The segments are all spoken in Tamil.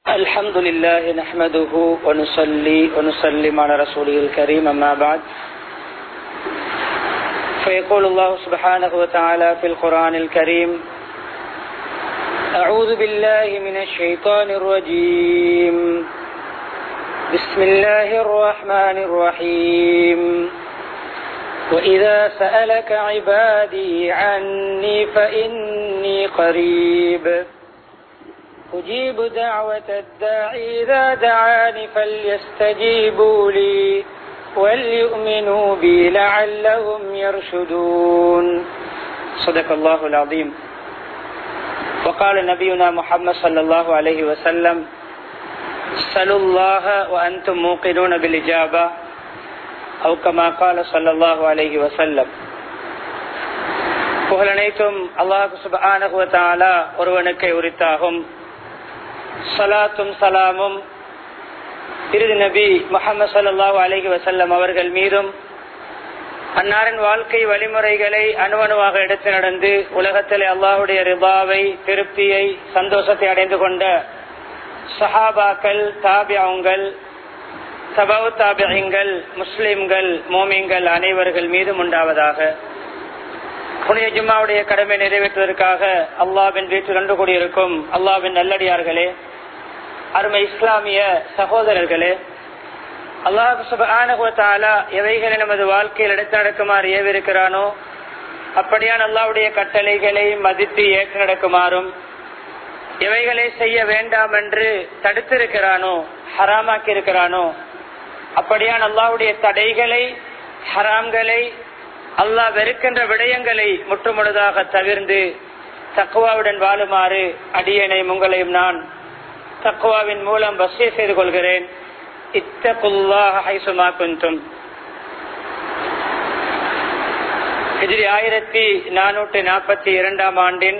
الحمد لله نحمده ونصلي ونسلم على رسوله الكريم أما بعد فيقول الله سبحانه وتعالى في القرآن الكريم أعوذ بالله من الشيطان الرجيم بسم الله الرحمن الرحيم وإذا سألك عبادي عني فإني قريب أجيب دعوة الداعي إذا دعاني فليستجيبوا لي وليؤمنوا بي لعلهم يرشدون صدق الله العظيم وقال نبينا محمد صلى الله عليه وسلم سلوا الله وأنتم موقنون بالإجابة أو كما قال صلى الله عليه وسلم புகழனைத்தும் அல்லாஹு சுபானகுவ தாலா ஒருவனுக்கை உரித்தாகும் சலாத்தும் சலாமும் இறுதி நபி முகமது சல்லாஹூ அலஹி வசல்லம் அவர்கள் மீதும் அன்னாரின் வாழ்க்கை வழிமுறைகளை அணுவணுவாக எடுத்து நடந்து உலகத்தில் அல்லாஹுடைய ரிபாவை திருப்தியை சந்தோஷத்தை அடைந்து கொண்ட சஹாபாக்கள் தாபியாவுங்கள் சபவு தாபியங்கள் முஸ்லிம்கள் மோமிங்கள் அனைவர்கள் மீதும் உண்டாவதாக புனித ஜும்மாவுடைய கடமை நிறைவேற்றுவதற்காக அல்லாவின் வீட்டில் கண்டு கூடியிருக்கும் அல்லாவின் நல்லடியார்களே அருமை இஸ்லாமிய சகோதரர்களே அல்லாஹாலா எவைகளை நமது வாழ்க்கையில் எடுத்து நடக்குமாறு ஏவிருக்கிறானோ அப்படியான அல்லாவுடைய கட்டளைகளை மதித்து ஏற்று நடக்குமாறும் எவைகளை செய்ய வேண்டாம் என்று தடுத்திருக்கிறானோ ஹராமாக்கி இருக்கிறானோ அப்படியான அல்லாவுடைய தடைகளை ஹராம்களை அல்லாஹ் வெறுக்கின்ற விடயங்களை முற்றுமுழுதாக தவிர்ந்து தக்குவாவுடன் வாழுமாறு அடியனை உங்களையும் நான் தக்குவாவின் மூலம் வசிய செய்து கொள்கிறேன் இத்தகுல்லாஹுமா குந்தும் இதில் ஆயிரத்தி நானூற்றி நாற்பத்தி இரண்டாம் ஆண்டின்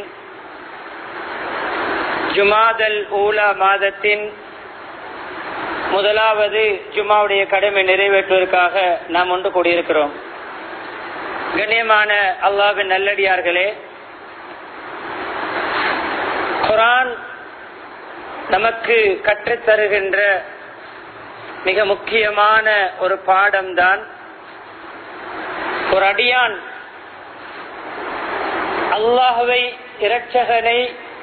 ஜுமாதல் ஊலா மாதத்தின் முதலாவது ஜுமாவுடைய கடமை நிறைவேற்றுவதற்காக நாம் ஒன்று கூடியிருக்கிறோம் கண்ணியமான அல்லாவின் நல்லடியார்களே குரான் நமக்கு கற்றுத்தருகின்ற மிக முக்கியமான ஒரு பாடம்தான் ஒரு அடியான் அல்லாஹுவை இரட்சகனை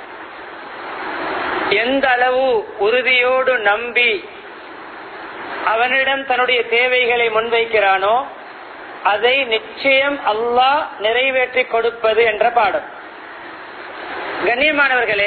எந்த அளவு உறுதியோடு நம்பி அவனிடம் தன்னுடைய தேவைகளை முன்வைக்கிறானோ அதை நிச்சயம் அல்லாஹ் நிறைவேற்றி கொடுப்பது என்ற பாடம் கண்ணியமானவர்களே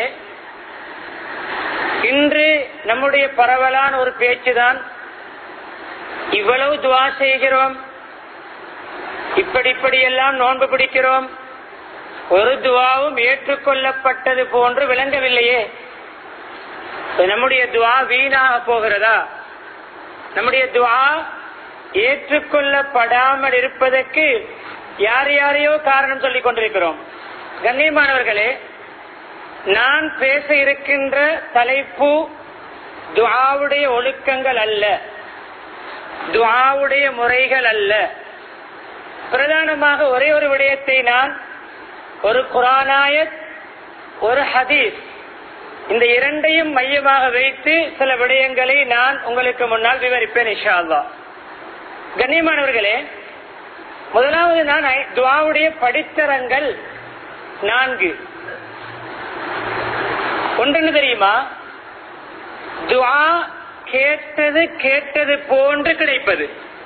இன்று நம்முடைய பரவலான ஒரு பேச்சுதான் இவ்வளவு துவா செய்கிறோம் இப்படி இப்படி எல்லாம் நோன்பு பிடிக்கிறோம் ஒரு துவாவும் ஏற்றுக்கொள்ளப்பட்டது போன்று விளங்கவில்லையே நம்முடைய துவா வீணாக போகிறதா நம்முடைய துவா ஏற்றுக்கொள்ளப்படாமல் இருப்பதற்கு யார் யாரையோ காரணம் சொல்லிக் கொண்டிருக்கிறோம் கண்ணியமானவர்களே நான் பேச இருக்கின்ற தலைப்பு துவாவுடைய ஒழுக்கங்கள் அல்ல துவாவுடைய முறைகள் அல்ல பிரதானமாக ஒரே ஒரு விடயத்தை நான் ஒரு குரானாயத் ஒரு ஹதீஸ் இந்த இரண்டையும் மையமாக வைத்து சில விடயங்களை நான் உங்களுக்கு முன்னால் விவரிப்பேன் இஷா அல்லா கண்ணியமானவர்களே முதலாவது நான் துவாவுடைய படித்தரங்கள் நான்கு ஒன்று தெரியுமா துவா கேட்டது கேட்டது போன்று கிடைப்பது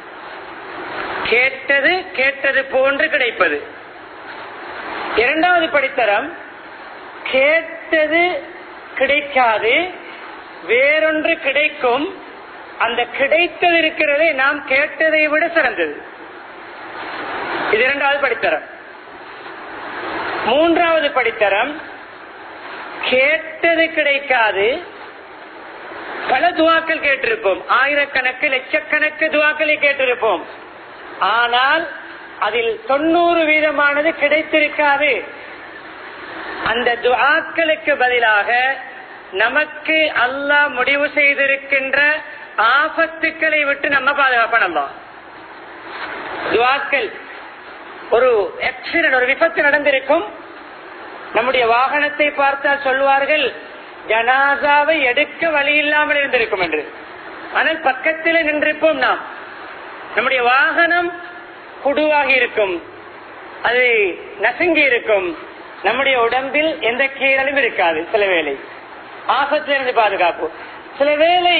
கேட்டது கேட்டது போன்று கிடைப்பது இரண்டாவது படித்தரம் கேட்டது கிடைக்காது வேறொன்று கிடைக்கும் அந்த கிடைத்தது இருக்கிறதே நாம் கேட்டதை விட சிறந்தது இது இரண்டாவது படித்தரம் மூன்றாவது படித்தரம் கேட்டது கிடைக்காது பல துவாக்கள் கேட்டிருப்போம் ஆயிரக்கணக்கு லட்சக்கணக்கு துவாக்களை கேட்டிருப்போம் ஆனால் அதில் தொண்ணூறு வீதமானது கிடைத்திருக்காது அந்த துவாக்களுக்கு பதிலாக நமக்கு அல்லாஹ் முடிவு செய்திருக்கின்ற ஆபத்துக்களை விட்டு நம்ம பாதுகாப்பனல்லாம் துவாக்கள் ஒரு ஆக்சிடென்ட் ஒரு விபத்து நடந்திருக்கும் நம்முடைய வாகனத்தை பார்த்தால் சொல்வார்கள் ஜனாசாவை எடுக்க வழி இல்லாமல் இருந்திருக்கும் என்று ஆனால் பக்கத்தில் நின்றிருப்போம் நாம் நம்முடைய வாகனம் குடுவாகி இருக்கும் அது நசுங்கி இருக்கும் நம்முடைய உடம்பில் எந்த கீழலும் இருக்காது சில வேளை ஆபத்திலிருந்து பாதுகாப்பு சில வேளை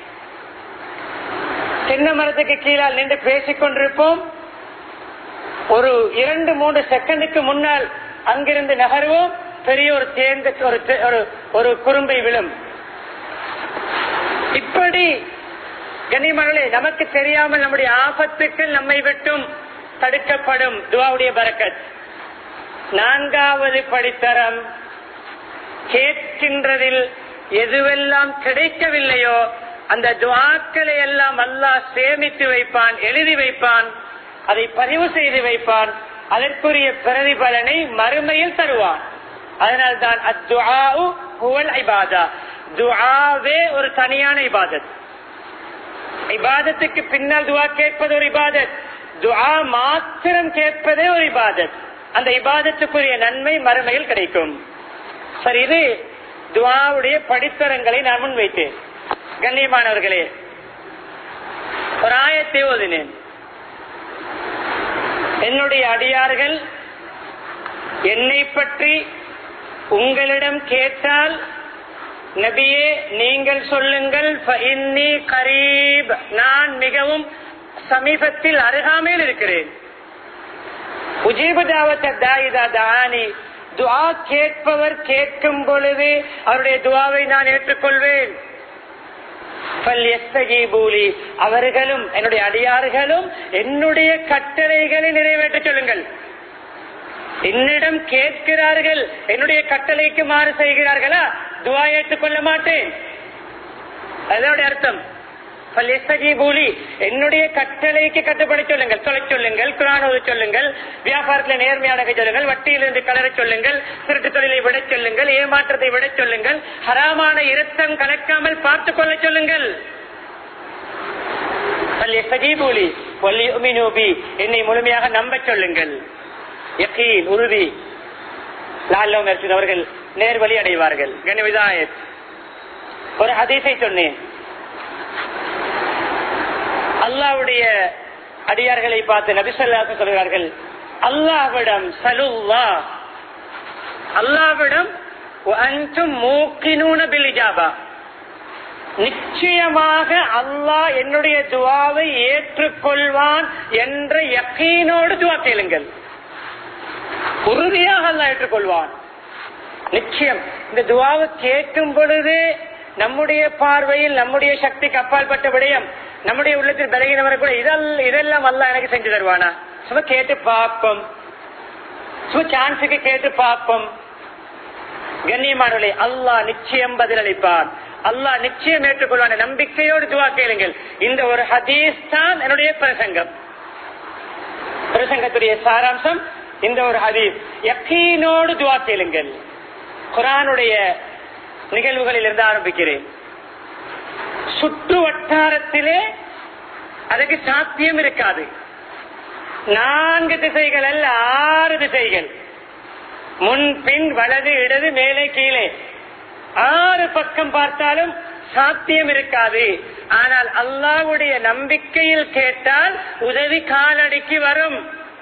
தென்னை மரத்துக்கு கீழால் நின்று பேசிக் கொண்டிருப்போம் ஒரு இரண்டு மூன்று செகண்டுக்கு முன்னால் அங்கிருந்து நகர்வோம் பெரிய ஒரு தேர்ந்த ஒரு தே- ஒரு- ஒரு குறும்பை விழும் இப்படி கண்ணியமானே நமக்கு தெரியாமல் நம்முடைய ஆபத்துக்கள் நம்மை விட்டும் தடுக்கப்படும் துவாவுடைய பரக்கத் நான்காவது படித்தரம் கேட்கின்றதில் எதுவெல்லாம் கிடைக்கவில்லையோ அந்த துவாக்களை எல்லாம் அல்லாஹ் சேமித்து வைப்பான் எழுதி வைப்பான் அதை பதிவு செய்து வைப்பான் அதற்குரிய பிரதிபலனை மறுமையில் தருவான் அதனால்தான் அத்துஆஉ ஹுவல் இபாதா துஆவே ஒரு தனியான இபாதத் இபாதத்துக்கு பின்னால் துவா கேட்பது ஒரு இபாதத் துஆ மாத்திரம் கேட்பதே ஒரு இபாதத் அந்த இபாதத்துக்குரிய நன்மை மறுமையில் கிடைக்கும் சரி இது துவாவுடைய படித்தரங்களை நான் முன்வைத்தேன் கண்ணியமானவர்களே ஒரு ஆயத்தை ஓதினேன் என்னுடைய அடியார்கள் என்னை பற்றி உங்களிடம் கேட்டால் நபியே நீங்கள் சொல்லுங்கள் ஃபஇன்னி கரீப் நான் மிகவும் சமீபத்தில் அருகாமையில் இருக்கிறேன் உஜீபு தாவத்த தாயிதா தானி துஆ கேட்பவர் கேட்கும் பொழுது அவருடைய துவாவை நான் ஏற்றுக்கொள்வேன் ஃபல்யஸ்தஜீபூலி. அவர்களும் என்னுடைய அடியார்களும் என்னுடைய கட்டளைகளை நிறைவேற்ற சொல்லுங்கள் என்னிடம் கேட்கிறார்கள் என்னுடைய கட்டளைக்கு மாறு செய்கிறார்களா துவா ஏற்றுக்கொள்ள மாட்டேன் அதோட அர்த்தம் ஃபல்யஸ்தஜீபூலி. என்னுடைய கட்டளைக்கு கட்டுப்பட சொல்லுங்கள் சொல்ல சொல்லுங்கள் குரான் ஓத சொல்லுங்கள் வியாபாரத்தில் நேர்மையாக சொல்லுங்கள் வட்டியிலிருந்து கலர சொல்லுங்கள் திருட்டு தொழிலை விட சொல்லுங்கள் ஏமாற்றத்தை விட சொல்லுங்கள் ஹராமான இரத்தம் கலக்காமல் பார்த்துக் கொள்ள சொல்லுங்கள் ஃபல்யஸ்தஜீபூலி வல்யுமினூ பி. என்னை முழுமையாக நம்ப சொல்லுங்கள் யக்கீன் உறுதி லால்லோ மெர்சின் அவர்கள் நேர்வழி அடைவார்கள் கனிவிதாயத் ஒரு ஹதீஸை சொன்னேன் அல்லாவுடைய அடியார்களை பார்த்து நபிசல்லாசன் சொல்கிறார்கள் அல்லாவிடம் சலுல்லா அல்லாவிடம் அன்றும் மூக்கினூன பிலிஜாபா நிச்சயமாக அல்லாஹ் என்னுடைய துவாவை ஏற்றுக்கொள்வான் என்ற யக்கீனோடு துவா கேளுங்கள் உறுதியாக அல்லாஹ் ஏற்றுக்கொள்வான் நிச்சயம் இந்த துவாவை கேட்கும் பொழுது நம்முடைய பார்வையில் நம்முடைய சக்திக்கு அப்பாற்பட்ட விடயம் நம்முடைய உள்ளத்தில் பலகீனவரை கூட இதெல்லாம் இதெல்லாம் அல்ல எனக்கு செஞ்சு தருவானா சும்மா கேட்டு பார்ப்போம் சும்மா சான்ஸுக்கு கேட்டு பார்ப்போம் கண்ணியமானவர்களே அல்லாஹ் நிச்சயம் பதிலளிப்பான் அல்லாஹ் நிச்சயம் ஏற்றுக்கொள்வான நம்பிக்கையோடு துவா கேளுங்கள் இந்த ஒரு ஹதீஸ் தான் என்னுடைய பிரசங்கம் பிரசங்கத்துடைய சாராம்சம் இந்த ஒரு ஹதீஸ் யக்கீனோடு துவா கேளுங்கள் குரானுடைய நிகழ்வுகளில் இருந்து ஆரம்பிக்கிறேன் சுற்று வட்டாரத்திலே அதுக்கு சாத்தியம் இருக்காது நான்கு திசைகள் அல்ல ஆறு திசைகள் முன் பின் வலது இடது மேலே கீழே ஆறு பக்கம் பார்த்தாலும் சாத்தியம் இருக்காது ஆனால் அல்லாவுடைய நம்பிக்கையில் கேட்டால் உதவி காலடிக்கு வரும்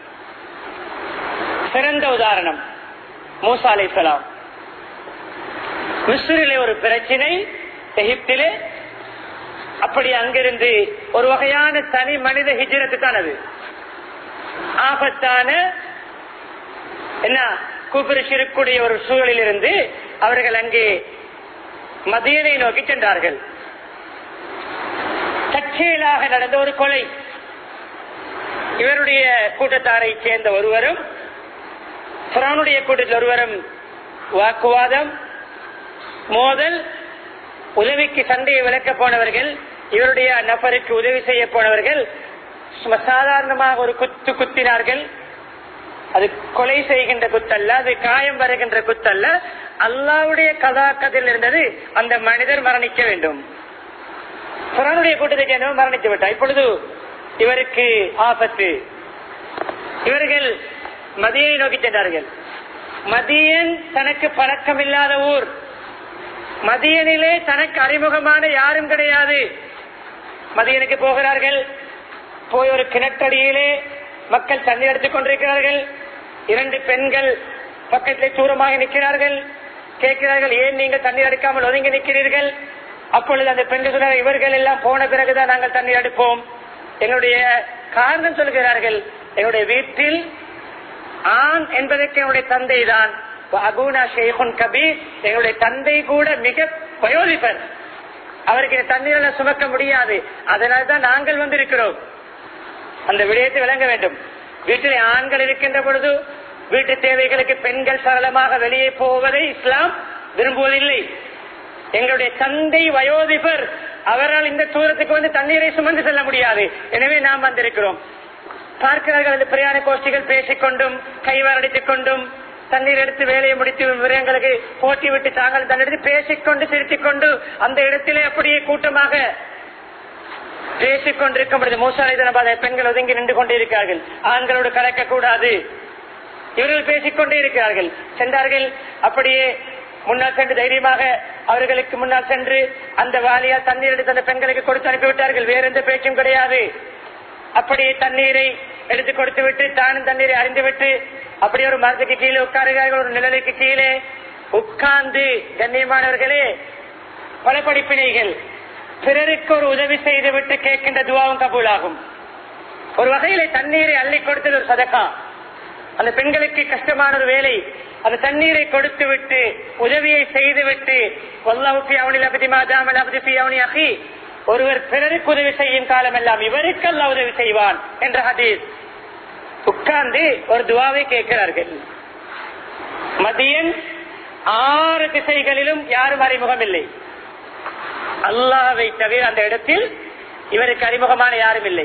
சிறந்த உதாரணம் மூசா அலைசலாம் மிஸ்ரிலே ஒரு பிரச்சனை எகிப்திலே அப்படி அங்கிருந்து ஒரு வகையான தனி மனித ஹிஜரத்து தான் அது ஆபத்தான என்ன கூப்பிருச்சிருக்கூடிய ஒரு சூழலில் இருந்து அவர்கள் அங்கே மதியனை நோக்கி சென்றார்கள் தற்செயலாக நடந்த ஒரு கொலை இவருடைய கூட்டத்தாரை சேர்ந்த ஒருவரும் பிரானுடைய கூட்டத்தில் ஒருவரும் வாக்குவாதம் மோதல் உதவிக்கு சண்டையை விளக்க போனவர்கள் இவருடைய நபருக்கு உதவி செய்ய போனவர்கள் சும்மா சாதாரணமாக ஒரு குத்து குத்தினார்கள் அது கொலை செய்கின்ற குத்தல்ல அது காயம் வருகின்ற குத்தல்ல அல்லாவுடைய கதாக்கத்தில் இருந்தது அந்த மனிதர் மரணிக்க வேண்டும் புறானுடைய கூட்டத்தை சேர்ந்தவர் மரணித்து விட்டார் இப்பொழுது இவருக்கு ஆபத்து இவர்கள் மதியை நோக்கி சென்றார்கள் மதியன் தனக்கு பழக்கமில்லாத ஊர் மதியனிலே தனக்கு அறிமுகமான யாரும் கிடையாது மதியனுக்கு போகிறார்கள் போய் ஒரு கிணற்றடியிலே மக்கள் தண்ணீர் எடுத்துக் கொண்டிருக்கிறார்கள் இரண்டு பெண்கள் பக்கத்திலே தூரமாக நிற்கிறார்கள் கேட்கிறார்கள் ஏன் நீங்கள் தண்ணீர் எடுக்காமல் ஒதுங்கி நிற்கிறீர்கள் அப்பொழுது அந்த பெண்கள் சொன்னார்கள் இவர்கள் எல்லாம் போன பிறகுதான் நாங்கள் தண்ணீர் எடுப்போம் எங்களுடைய காரணம் சொல்கிறார்கள் எங்களுடைய வீட்டில் ஆண் என்பதற்கு என்னுடைய தந்தை தான் அபூனா ஷேகுன் கபீர் எங்களுடைய தந்தை கூட மிக வயோதிபர் அவருக்கு இந்த தண்ணீரில் சுமக்க முடியாது அதனால தான் நாங்கள் வந்திருக்கிறோம் அந்த விடயத்தை விளங்க வேண்டும் வீட்டில் ஆண்கள் இருக்கின்ற பொழுது வீட்டு தேவைகளுக்கு பெண்கள் சரளமாக வெளியே போவதை இஸ்லாம் விரும்புவதில்லை எங்களுடைய தந்தை வயோதிபர் அவரால் இந்த தூரத்துக்கு வந்து தண்ணீரை சுமந்து செல்ல முடியாது எனவே நாம் வந்திருக்கிறோம் பார்க்கிறார்கள் அந்த பிரயாண கோஷ்டிகள் பேசிக்கொண்டும் கைவாரடித்துக் கொண்டும் தண்ணீர் எடுத்து வேலையை முடித்து விவரங்களுக்கு போட்டி விட்டு தாங்கள் தண்ணெடுத்து பேசிக்கொண்டு சிரித்துக் கொண்டு அந்த இடத்திலே அப்படியே கூட்டமாக பேசிக் கொண்டிருக்கும் பொழுது மூசாலை பெண்கள் ஒதுங்கி நின்று கொண்டிருக்கிறார்கள் ஆண்களோடு கலக்க கூடாது இவர்கள் பேசிக்கொண்டே இருக்கிறார்கள் சென்றார்கள் அப்படியே முன்னால் சென்று தைரியமாக அவர்களுக்கு முன்னால் சென்று அந்த வாலியால் தண்ணீர் எடுத்து அந்த பெண்களுக்கு கொடுத்து அனுப்பிவிட்டார்கள் வேற எந்த பேச்சும் கிடையாது அப்படியே தண்ணீரை எடுத்து கொடுத்து விட்டு தானும் தண்ணீரை அறிந்து விட்டு அப்படியே ஒரு மரத்துக்கு கீழே உட்காருகிறார்கள் ஒரு நிழலுக்கு கீழே உட்கார்ந்து கண்ணியமானவர்களே பல படிப்பினைகள் பிறருக்கு ஒரு உதவி செய்து விட்டு கேட்கின்ற துவாவும் கபூலாகும் ஒரு வகையில தண்ணீரை அள்ளி கொடுத்தது ஒரு சதக்கா அந்த பெண்களுக்கு கஷ்டமான ஒரு வேலை அந்த தண்ணீரை கொடுத்து விட்டு உதவியை செய்து விட்டு ஒருவர் பிறருக்கு உதவி செய்யும் காலம் எல்லாம் இவருக்கு அல்ல உதவி செய்வான் என்ற ஹதீஸ் உட்கார்ந்து ஒரு துவாவை கேட்கிறார்கள் மதியன் ஆறு திசைகளிலும் யாரும் அறிமுகம் இல்லை அல்லாவை தவிர அந்த இடத்தில் இவருக்கு அறிமுகமான யாரும் இல்லை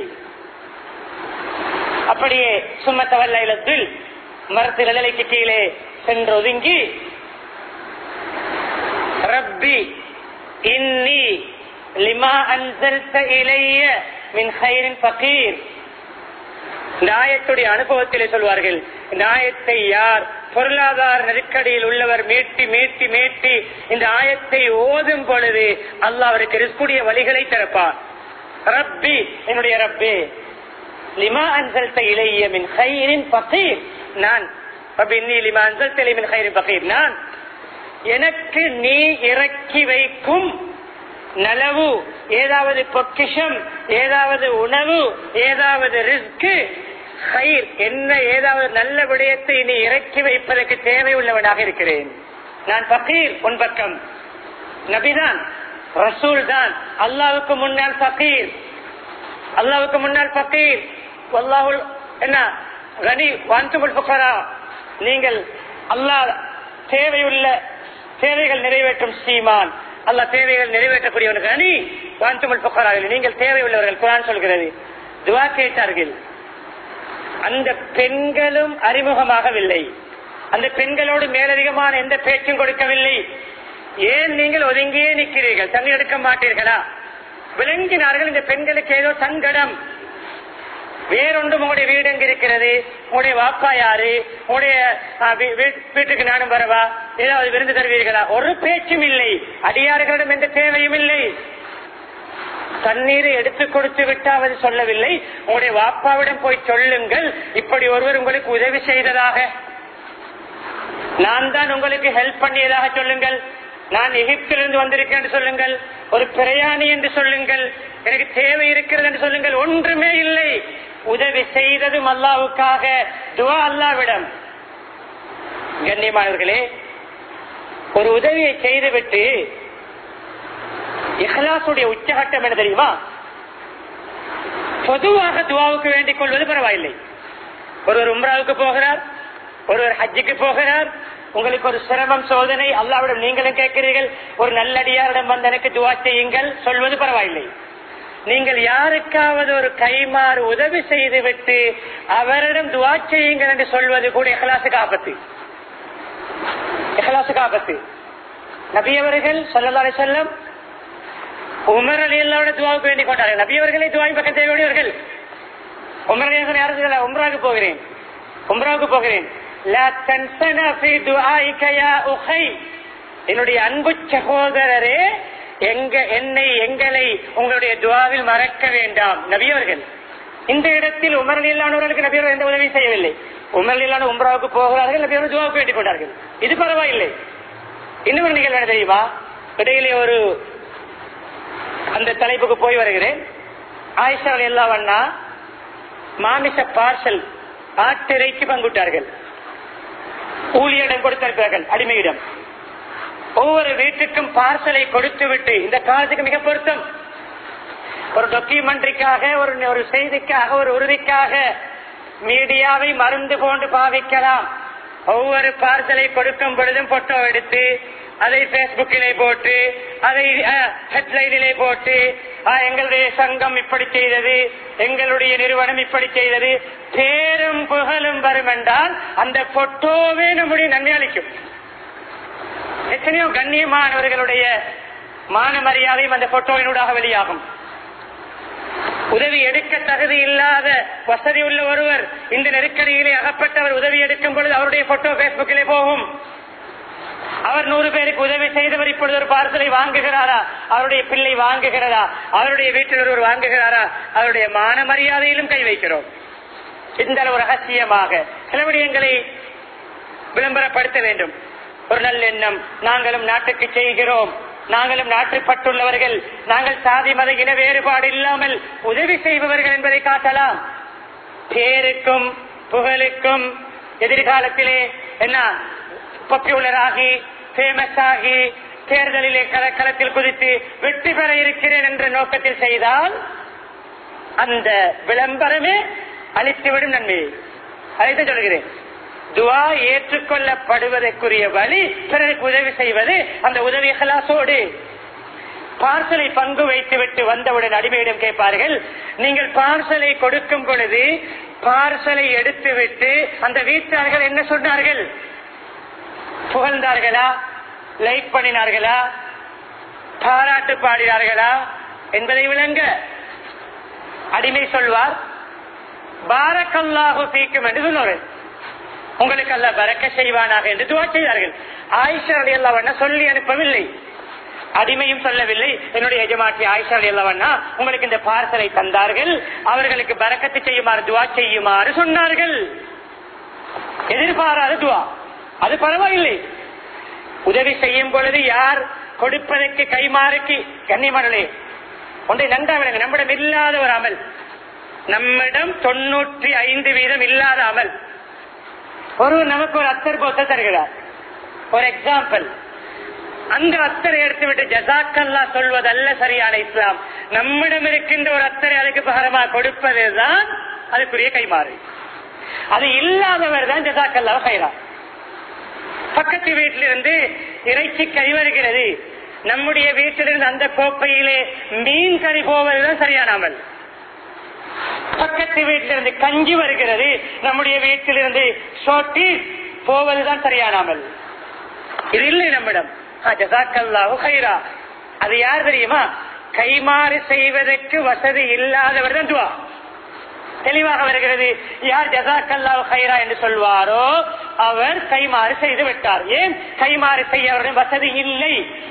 அப்படியே சும்மத்தவல்ல இடத்தில் மரத்து நிலைக்கு கீழே சென்று ஒதுங்கி ரப்பி இன்னி லிமா அன்சல்த இளைய மின் ஹைரின் பகீர் இந்த ஆயத்துடைய அனுபவத்திலே சொல்வார்கள் இந்த ஆயத்தை யார் பொருளாதார நெருக்கடியில் உள்ளவர் மீட்டி மீட்டி மீட்டி இந்த ஆயத்தை ஓதும் பொழுது அல்லாஹ் அவருக்கு ரிஸ்குடைய வழிகளை திறப்பான் ரப்பி என்னுடைய ரப்பே லிமா அன்சல்த இளைய மின் ஹைரின் பகீர் நான் ரப்பி இன்னி லிமா அன்சல்த இலைய மின் ஹைரின் பகீர் நான் எனக்கு நீ இறக்கி வைக்கும் நலவு ஏதாவது பொக்கிஷம் ஏதாவது உணவு ஏதாவது ரிஸ்க் கயிர் என்ன ஏதாவது நல்ல விடயத்தை நீ இறக்கி வைப்பதற்கு தேவை உள்ளவனாக இருக்கிறேன் நான் பக்கீர் உன் பக்கம் நபிதான் ரசூல் தான் அல்லாவுக்கு முன்னால் பக்கீர் அல்லாவுக்கு முன்னால் பக்கீர் அல்லாஹுல் என்ன கனி வான்சுமுல் புக்கரா நீங்கள் அல்லாஹ் தேவையுள்ள தேவைகள் நிறைவேற்றும் சீமான் அல்ல தேவைகள் நிறைவேற்றக்கூடியவனுக்கு அணி வான்துமல் புகாராக நீங்கள் தேவையுள்ளவர்கள் குரான் சொல்கிறது துவா கேட்டார்கள் அந்த பெண்களும் அறிமுகமாகவில்லை அந்த பெண்களோடு மேலதிகமான எந்த பேச்சும் கொடுக்கவில்லை ஏன் நீங்கள் ஒதுங்கியே நிற்கிறீர்கள் தண்ணி எடுக்க மாட்டீர்களா விளங்கினார்கள் இந்த பெண்களுக்கு ஏதோ சங்கடம் வேறொன்றும் உங்களுடைய வீடு எங்க இருக்கிறது உங்களுடைய வாப்பா யாரு உங்களுடைய வீட்டுக்கு நானும் வரவா ஏதாவது விருந்து தருவீர்களா ஒரு பேச்சும் இல்லை அடியார்களிடம் எந்த தேவையும் இல்லை தண்ணீரை எடுத்து கொடுத்து விட்டாவது சொல்லவில்லை உங்களுடைய வாப்பாவிடம் போய் சொல்லுங்கள் இப்படி ஒருவர் உங்களுக்கு உதவி செய்ததாக நான் தான் உங்களுக்கு ஹெல்ப் பண்ணியதாக சொல்லுங்கள் நான் எகிப்திலிருந்து வந்திருக்கேன் என்று சொல்லுங்கள் ஒரு பிரயாணி என்று சொல்லுங்கள் எனக்கு தேவை இருக்கிறது என்று சொல்லுங்கள் ஒன்றுமே இல்லை உதவி செய்ததும் அல்லாவுக்காக துவா அல்லாவிடம் கண்ணியமானவர்களே ஒரு உதவியை செய்துவிட்டு இஹ்லாசுடைய உச்சகட்டம் என்ன தெரியுமா பொதுவாக துவாவுக்கு வேண்டிக் கொள்வது பரவாயில்லை ஒருவர் உம்ராவுக்கு போகிறார் ஒருவர் ஹஜ்ஜுக்கு போகிறார் உங்களுக்கு ஒரு சிரமம் சோதனை அல்லாவிடம் நீங்களும் கேட்கிறீர்கள் ஒரு நல்லடியாரிடம் வந்து எனக்கு துவா செய்யுங்கள் சொல்வது பரவாயில்லை நீங்கள் யாருக்காவது ஒரு கைமாறு உதவி செய்துவிட்டு அவரிடம் துவா செய்யுங்கள் என்று சொல்வது கூட எஹலாசுக்கு ஆபத்து எஹலாசுக்கு ஆபத்து நபியவர்கள் சொல்லலாறு செல்லம் உமர் அலி அல்லாவோட துவாவுக்கு வேண்டிக் கொண்டார்கள் நபியவர்களே துவாய் பக்கம் தேவையுடையவர்கள் உமர் அலி யாரும் உம்ராவுக்கு போகிறேன் உம்ராவுக்கு போகிறேன் لا تنسنا في دعائك يا أخي என்னுடைய அன்பு சகோதரரே எங்க என்னை எங்களை உங்களுடைய துவாவில் மறக்க வேண்டாம் நபியவர்கள் இந்த இடத்தில் உமரலில்லானவர்களுக்கு நபியவர்கள் எந்த உதவியும் செய்யவில்லை உமரலில்லான உம்ராவுக்கு போகிறார்கள் நபியவர்கள் துவாவுக்கு வேண்டிக் கொண்டார்கள் இது பரவாயில்லை இன்னொரு நிகழ்வு என்ன தெரியுமா இடையிலே ஒரு அந்த தலைப்புக்கு போய் வருகிறேன் ஆயிஷா எல்லாம் அண்ணா மாமிச பார்சல் ஆட்டிறைக்கு பங்குட்டார்கள் ஊழியரிடம் கொடுத்திருக்கிறார்கள் அடிமையிடம் ஒவ்வொரு வீட்டுக்கும் பார்சலை கொடுத்து விட்டு இந்த காலத்துக்கு மிக பொருத்தம் ஒரு டாக்குமெண்ட்ரிக்காக ஒரு ஒரு செய்திக்காக ஒரு உறுதிக்காக மீடியாவை மருந்து போன்று பாவிக்கலாம் ஒவ்வொரு பார்சலை கொடுக்கும் பொழுதும் போட்டோ எடுத்து அதை பேஸ்புக்கிலே போட்டு அதை ஹெட்லைனிலே போட்டு அஹ், எங்களுடைய சங்கம் இப்படி செய்தது எங்களுடைய நிறுவனம் இப்படி செய்தது பேரும் புகழும் வரும் என்றால் அந்த போட்டோவே நம்முடைய நன்மை அளிக்கும் எத்தனையோ கண்ணியமானவர்களுடைய மான மரியாதையும் அந்த போட்டோவினூடாக வெளியாகும் உதவி எடுக்க தகுதி இல்லாத வசதி உள்ள ஒருவர் இந்த நெருக்கடியிலே அகப்பட்டவர் உதவி எடுக்கும் பொழுது அவருடைய போட்டோ பேஸ்புக்கிலே போகும் அவர் நூறு பேருக்கு உதவி செய்தவர் இப்பொழுது ஒரு பார்சலை வாங்குகிறாரா அவருடைய பிள்ளை வாங்குகிறதா அவருடைய வீட்டில் ஒருவர் வாங்குகிறாரா அவருடைய மான மரியாதையிலும் கை வைக்கிறோம் இந்த அளவு ரகசியமாக சில விடயங்களை விளம்பரப்படுத்த வேண்டும் ஒரு நல்லெண்ணம் நாங்களும் நாட்டுக்கு செய்கிறோம் நாங்களும் நாட்டுப்பட்டுள்ளவர்கள் நாங்கள் சாதி மத இன வேறுபாடு இல்லாமல் உதவி செய்பவர்கள் என்பதை காட்டலாம் பேருக்கும் புகழுக்கும் எதிர்காலத்திலே என்ன பாப்புலர் ஆகி ஃபேமஸ் ஆகி தேர்தலிலே கள- களத்தில் குதித்து வெற்றி பெற இருக்கிறேன் என்ற நோக்கத்தில் செய்தால் அந்த விளம்பரமே அளித்துவிடும் நன்மையை அதைத்தான் சொல்கிறேன் துவா ஏற்றுக்கொள்ளப்படுவதற்குரிய வழி பிறருக்கு உதவி செய்வது அந்த உதவி ஹலாசோடு பார்சலை பங்கு வைத்துவிட்டு வந்தவுடன் அடிமையிடம் கேட்பார்கள் நீங்கள் பார்சலை கொடுக்கும் பொழுது பார்சலை எடுத்துவிட்டு அந்த வீட்டார்கள் என்ன சொன்னார்கள் புகழ்ந்தார்களா லைக் பண்ணினார்களா பாராட்டு பாடினார்களா என்பதை விளங்க அடிமை சொல்வார் பாரக்கல்லாஹு ஃபீக்கும் என்று சொன்னார்கள் உங்களுக்கு அல்ல பறக்க செய்வானாக என்று துவா செய்தார்கள் ஆயிஷா அலி சொல்லி அனுப்பவில்லை அடிமையும் சொல்லவில்லை என்னுடைய எஜமாட்டி ஆயிஷா அலி உங்களுக்கு இந்த பார்சலை தந்தார்கள் அவர்களுக்கு பறக்கத்து செய்யுமாறு துவா செய்யுமாறு சொன்னார்கள் எதிர்பாராத துவா அது பரவாயில்லை உதவி செய்யும் பொழுது யார் கொடுப்பதற்கு கைமாறுக்கு கன்னிமணலே ஒன்றை நன்றாக விளங்க நம்மிடம் இல்லாத ஒரு அமல் நம்மிடம் தொண்ணூற்றி ஐந்து வீதம் இல்லாத அமல் ஒரு நமக்கு ஒரு அத்தர் போத்த தருகிறார் ஒரு எக்ஸாம்பிள் அந்த அத்தரை எடுத்துவிட்டு ஜசாக்கல்லா சொல்வதல்ல சரியான இஸ்லாம் நம்மிடம் இருக்கின்ற ஒரு அத்தரை அதுக்கு பகரமாக கொடுப்பதுதான் அதுக்குரிய கைமாறு அது இல்லாதவர் தான் ஜசாக்கல்லா கைரா பக்கத்து வீட்டிலிருந்து இறைச்சி கறி வருகிறது நம்முடைய வீட்டிலிருந்து அந்த கோப்பையிலே மீன் கறி போவதுதான் சரியான அமல் பக்கத்து வீட்டிலிருந்து கஞ்சி வருகிறது நம்முடைய வீட்டிலிருந்து சோட்டி போவதுதான் சரியான அமல் இது இல்லை நம்மிடம் ஆ, ஜஸாக்கல்லாஹு கைரா அது யார் தெரியுமா கைமாறு செய்வதற்கு வசதி இல்லாதவர் தான் துவா தெளிவாக வருகிறது யார் ஜசாக்கல்லாஹு கைரா என்று சொல்வாரோ அவர் கைமாறு செய்து விட்டார் ஏன் கைமாறு செய்ய அவரிடம் வசதி இல்லை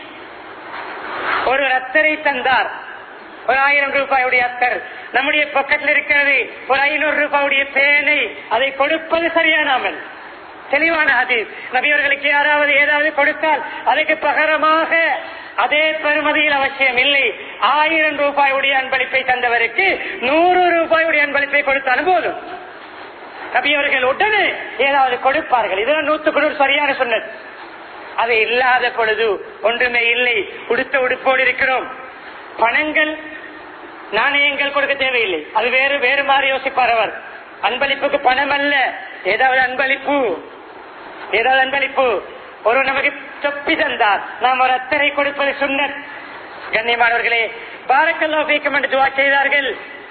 ஒரு அத்தரை தந்தார் ஒரு ஆயிரம் ரூபாயுடைய அத்தர் நம்முடைய பக்கத்தில் இருக்கிறது ஒரு ஐநூறு ரூபாயுடைய பேனை அதை கொடுப்பது சரியானாமல் தெளிவான அது நபியவர்களுக்கு யாராவது ஏதாவது கொடுத்தால் அதுக்கு பகரமாக அதே பெருமதியில் அவசியம் இல்லை ஆயிரம் ரூபாயுடைய அன்பளிப்பை தந்தவருக்கு நூறு ரூபாயுடைய அன்பளிப்பை கொடுத்தாலும் போதும் நபியவர்கள் உடனே ஏதாவது கொடுப்பார்கள் இதெல்லாம் நூத்துக்கு நூறு சரியான சொன்னது அது இல்லாத பொழுது ஒன்றுமே இல்லை உடுத்த உடுப்போடு இருக்கிறோம் பணங்கள் நாணயங்கள் கொடுக்க தேவையில்லை அது வேறு வேறு மாதிரி யோசிப்பார் அவர் அன்பளிப்புக்கு பணம் அல்ல ஏதாவது அன்பளிப்பு ஏதாவது அன்பளிப்பு ஒரு நமக்கு தொப்பி தந்தார் நாம் ஒரு அத்தனை கொடுப்பது சுண்ணத் கண்ணியமானவர்களே பாரக்கல்லா பீக்கம் என்று துவா செய்தார்கள்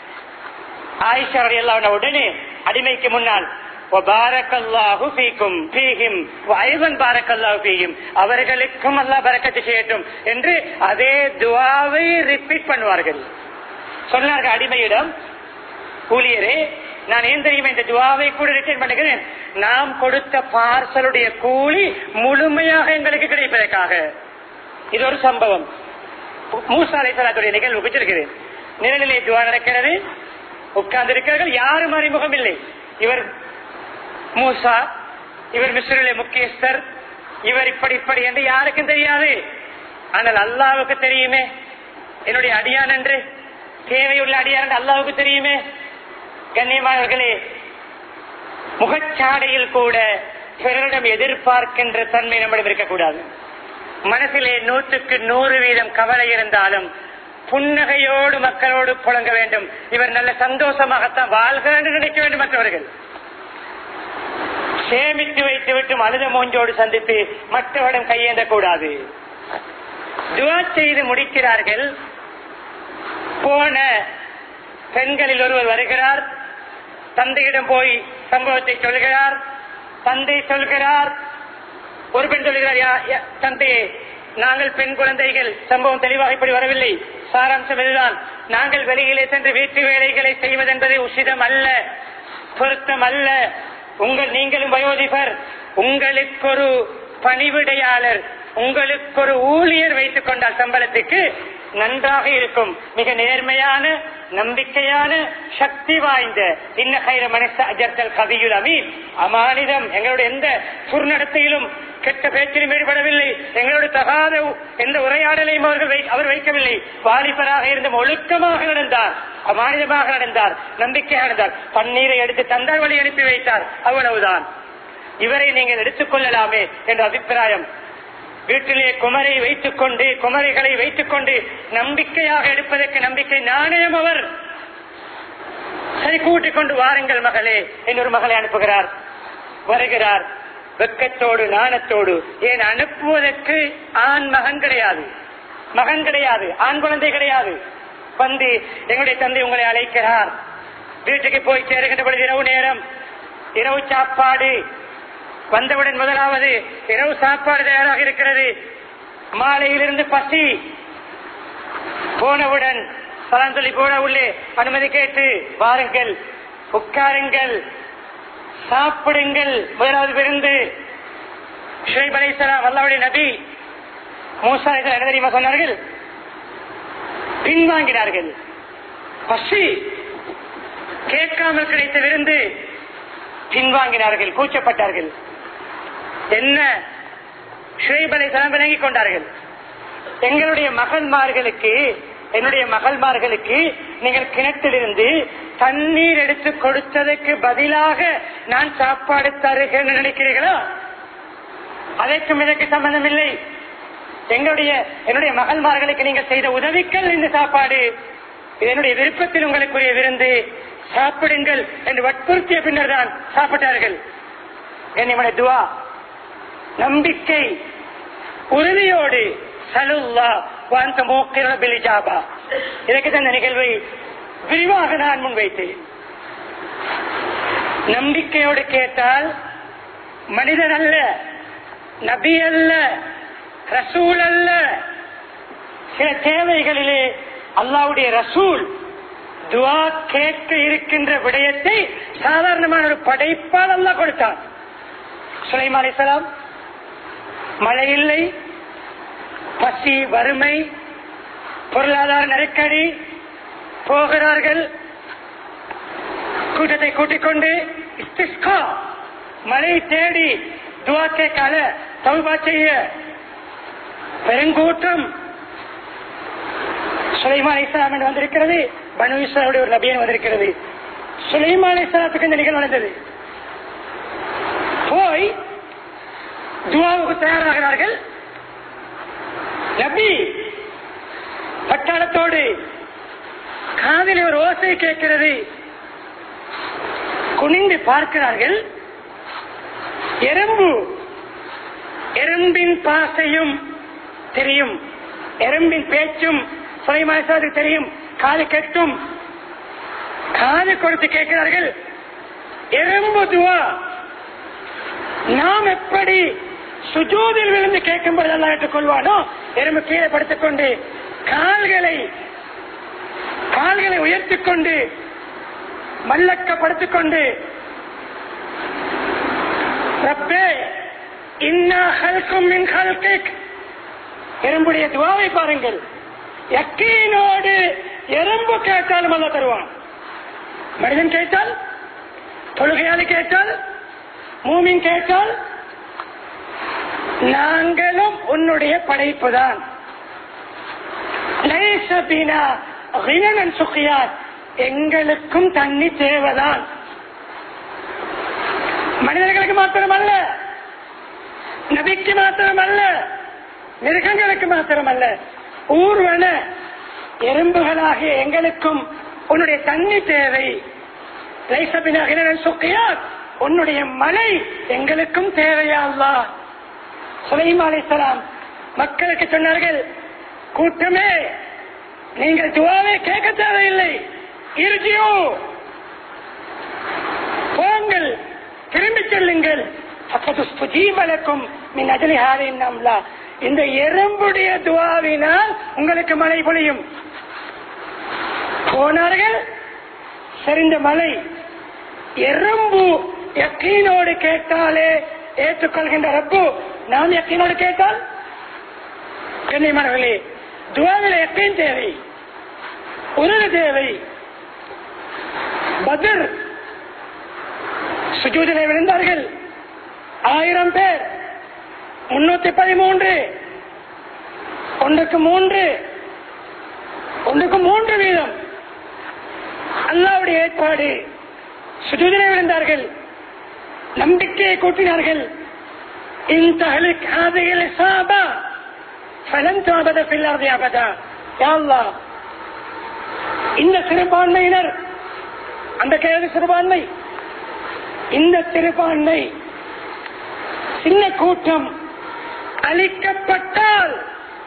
ஆயிஷா எல்லாம் உடனே அடிமைக்கு முன்னால் வபாரக்கல்லாஹு ஃபீக்கும் ஃபீஹிம் வஐவன் பாரக்கல்லாஹு ஃபீஹிம் அவர்களுக்கும் அல்லாஹ் பரக்கத்து செய்யட்டும் என்று அதே துவாவை ரிப்பீட் பண்ணுவார்கள் சொன்னார்கள் அடிமையிடம் ஊழியரே நான் ஏன் தெரியுமா இந்த துவாவை கூட ரிட்டர்ன் பண்ணுகிறேன் நாம் கொடுத்த பார்சலுடைய கூலி முழுமையாக எங்களுக்கு கிடைப்பதற்காக இது ஒரு சம்பவம் மூசா அலைசலாத்துடைய நிகழ்வு வச்சிருக்கிறேன் நிழலிலே துவா நடக்கிறது உட்கார்ந்து இருக்கிறார்கள் யாரும் அறிமுகம் இல்லை இவர் மூசா இவர் மிஸ்ரிலே முக்கியஸ்தர் இவர் இப்படி இப்படி என்று யாருக்கும் தெரியாது ஆனால் அல்லாவுக்கு தெரியுமே என்னுடைய அடியான் என்று தேவையுள்ள அடியான் என்று அல்லாவுக்கு தெரியுமே கண்ணியமானவர்களே முகச்சாடையில் கூட பிறரிடம் எதிர்பார்க்கின்ற தன்மை நம்மிடம் இருக்கக்கூடாது மனசிலே நூற்றுக்கு நூறு வீதம் கவலை இருந்தாலும் புன்னகையோடு மக்களோடு புழங்க வேண்டும் இவர் நல்ல சந்தோஷமாகத்தான் வாழ்கிறார் என்று நினைக்க வேண்டும் மற்றவர்கள் சேமித்து வைத்து விட்டு அழுத மூஞ்சோடு சந்தித்து மற்றவரிடம் கையேந்த கூடாது துவா செய்து முடிக்கிறார்கள் போன பெண்களில் ஒருவர் வருகிறார் தந்தையிடம் போய் சம்பவத்தை சொல்கிறார் தந்தை சொல்கிறார் ஒரு பெண் சொல்கிறார் "யா- யா- தந்தையே நாங்கள் பெண் குழந்தைகள் சம்பவம் தெளிவாக இப்படி வரவில்லை சாராம்சம் இதுதான் நாங்கள் வெளியிலே சென்று வீட்டு வேலைகளை செய்வதென்பது உசிதம் அல்ல பொருத்தம் அல்ல உங்கள் நீங்களும் வயோதிபர் உங்களுக்கு ஒரு பணிவிடையாளர் உங்களுக்கு ஒரு ஊழியர் வைத்துக் கொண்டால் சம்பளத்துக்கு நன்றாக இருக்கும் மிக நேர்மையான நம்பிக்கையான சக்தி வாய்ந்த இன்ன கைர மனச அஜர்த்தல் கவியுல் அமீன் அமானிதம் எங்களுடைய எந்த துர்நடத்தையிலும் கெட்ட பேச்சிலும் ஈடுபடவில்லை எங்களோடு தகாத உ- எந்த உரையாடலையும் அவர்கள் வை- அவர் வைக்கவில்லை வாலிபராக இருந்த ஒழுக்கமாக நடந்தார் அமானிதமாக நடந்தார் நம்பிக்கையாக நடந்தார் பன்னீரை எடுத்து தந்தார் வழி அனுப்பி வைத்தார் அவ்வளவுதான் இவரை நீங்கள் எடுத்துக் கொள்ளலாமே என்ற அபிப்பிராயம் வீட்டிலே குமரை வைத்துக் கொண்டு குமரைகளை வைத்துக் கொண்டு நம்பிக்கையாக எடுப்பதற்கு நம்பிக்கை நாணயம் அவர் சரி கூட்டிக் கொண்டு வாருங்கள் மகளே இன்னொரு மகளை அனுப்புகிறார் வருகிறார் வெக்கத்தோடு நாணத்தோடு ஏன் அனுப்புவதற்கு ஆண் மகன் கிடையாது மகன் கிடையாது ஆண் குழந்தை கிடையாது வந்து எங்களுடைய தந்தை உங்களை அழைக்கிறார் வீட்டுக்கு போய் சேருகின்ற பொழுது இரவு நேரம் இரவு சாப்பாடு வந்தவுடன் முதலாவது இரவு சாப்பாடு தயாராக இருக்கிறது மாலையிலிருந்து பசி போனவுடன் சலாம் சொல்லி போன உள்ளே அனுமதி கேட்டு வாருங்கள் உட்காருங்கள் சாப்பிடுங்கள் முதலாவது விருந்து ஷுவைப் அலைஹிஸ்ஸலாம் அல்லாஹ்வுடைய நபி மூசா அலைஹிஸ்ஸலாம் என்ன தெரியுமா சொன்னார்கள் பின்வாங்கினார்கள் பசி கேட்காமல் கிடைத்த விருந்து பின்வாங்கினார்கள் கூச்சப்பட்டார்கள் என்ன ஷுவைப் அலைஹிஸ்ஸலாம் விளங்கிக் கொண்டார்கள் எங்களுடைய மகன்மார்களுக்கு என்னுடைய மகள்மார்களுக்கு நீங்கள் கிணற்றிலிருந்து தண்ணீர் எடுத்து கொடுத்ததற்கு பதிலாக நான் சாப்பாடு தருகிறேன் நினைக்கிறீர்களா அதற்கும் இதற்கு சம்பந்தம் இல்லை எங்களுடைய என்னுடைய மகள்மார்களுக்கு நீங்கள் செய்த உதவிகள் இந்த சாப்பாடு இது என்னுடைய விருப்பத்தில் உங்களுக்குரிய விருந்து சாப்பிடுங்கள் என்று வற்புறுத்திய பின்னர் தான் சாப்பிட்டார்கள் என்னுடைய துவா நம்பிக்கை உறுதியோடு சலுல்லா வாந்த மூக்கிர பிலிஜாபா இதற்கு தான் இந்த நிகழ்வை விரிவாக நான் முன்வைத்தேன் நம்பிக்கையோடு கேட்டால் மனிதன் அல்ல நபி அல்ல ரசூல் அல்ல சில தேவைகளிலே அல்லாவுடைய ரசூல் துவா கேட்க இருக்கின்ற விடயத்தை சாதாரணமான ஒரு படைப்பால் அல்லாஹ் கொடுத்தான் சுலைமா அலிசலாம் மழை இல்லை பசி வறுமை பொருளாதார நெருக்கடி போகிறார்கள் கூட்டத்தை கூட்டிக் கொண்டு இஸ்திஸ்கா, மழை தேடி துவா கேட்காத தௌபா செய்ய பெருங்கூட்டம் சுலைமான் இஸ்லாம் என்று வந்திருக்கிறது பனு இஸ்லாமுடைய ஒரு நபியன் வந்திருக்கிறது சுலைமான் இஸ்லாத்துக்கு இந்த நிகழ்வு நடந்தது போய் துவாவுக்கு தயாராகிறார்கள் நபி பட்டாளத்தோடு காதில் ஒரு ஓசை கேட்கிறது குனிந்து பார்க்கிறார்கள் எறும்பு எறும்பின் பாசையும் தெரியும் எறும்பின் பேச்சும் சுலைமாசாது தெரியும் காது கெட்டும் காது கொடுத்து கேட்கிறார்கள் எறும்பு துவா நாம் எப்படி சுஜூதில் விழுந்து கேட்கும் போது எல்லாம் ஏற்றுக்கொள்வானோ எறும்பு கீழே படுத்துக் கொண்டு கால்களை கால்களை உயர்த்திக் கொண்டு மல்லக்கப்படுத்திக் கொண்டு ரப்பே இன்னா ஹல்கும் மின் ஹல்கிக் எறும்புடைய துவாவை பாருங்கள் யக்கீனோடு எறும்பு கேட்டாலும் அல்ல தருவான் மனிதன் கேட்டால் தொழுகையாளி கேட்டால் மூமின் கேட்டால் நாங்களும் உன்னுடைய படைப்பு தான் எங்களுக்கும் தண்ணி தேவைதான் மனிதர்களுக்கு மாத்திரமல்ல நபிக்கு மாத்திரமல்ல மிருகங்களுக்கு மாத்திரமல்ல ஊர்வன எறும்புகளாகிய எங்களுக்கும் உன்னுடைய தண்ணி தேவை சுக்கியார் உன்னுடைய மழை எங்களுக்கும் தேவையா அல்லா சுலைமா அலிசலாம் மக்களுக்கு சொன்னார்கள் கூட்டமே நீங்கள் துவாவை கேட்க தேவையில்லை இறுதியோ போங்கள் திரும்பி செல்லுங்கள் அப்பதுஸ்துஜீவலக்கும் மின் அஜலிஹாரின் நம்லா இந்த எறும்புடைய துவாவினால் உங்களுக்கு மழை பொழியும் போனார்கள் சரிந்த மழை எறும்பு யக்கீனோடு கேட்டாலே ஏற்றுக்கொள்கின்ற ரப்பு நாம் யக்கீனோடு கேட்டால் கண்ணியமானவர்களே துவாவில் யக்கீன் தேவை உருது தேவை பதர் சுஜூதிலே விழுந்தார்கள் ஆயிரம் பேர் முன்னூத்தி பதிமூன்று ஒன்றுக்கு மூன்று ஒன்றுக்கு மூன்று வீதம் அல்லாவுடைய ஏற்பாடு சுஜூதிலே விழுந்தார்கள் நம்பிக்கையை கூட்டினார்கள் இந்த ஹாதையில் சாபா ஃபலம் தாபத பில்லாதி அபதா யாழ்லா இந்த சிறுபான்மையினர் அந்த கேள்வி சிறுபான்மை இந்த சிறுபான்மை சின்ன கூட்டம் அழிக்கப்பட்டால்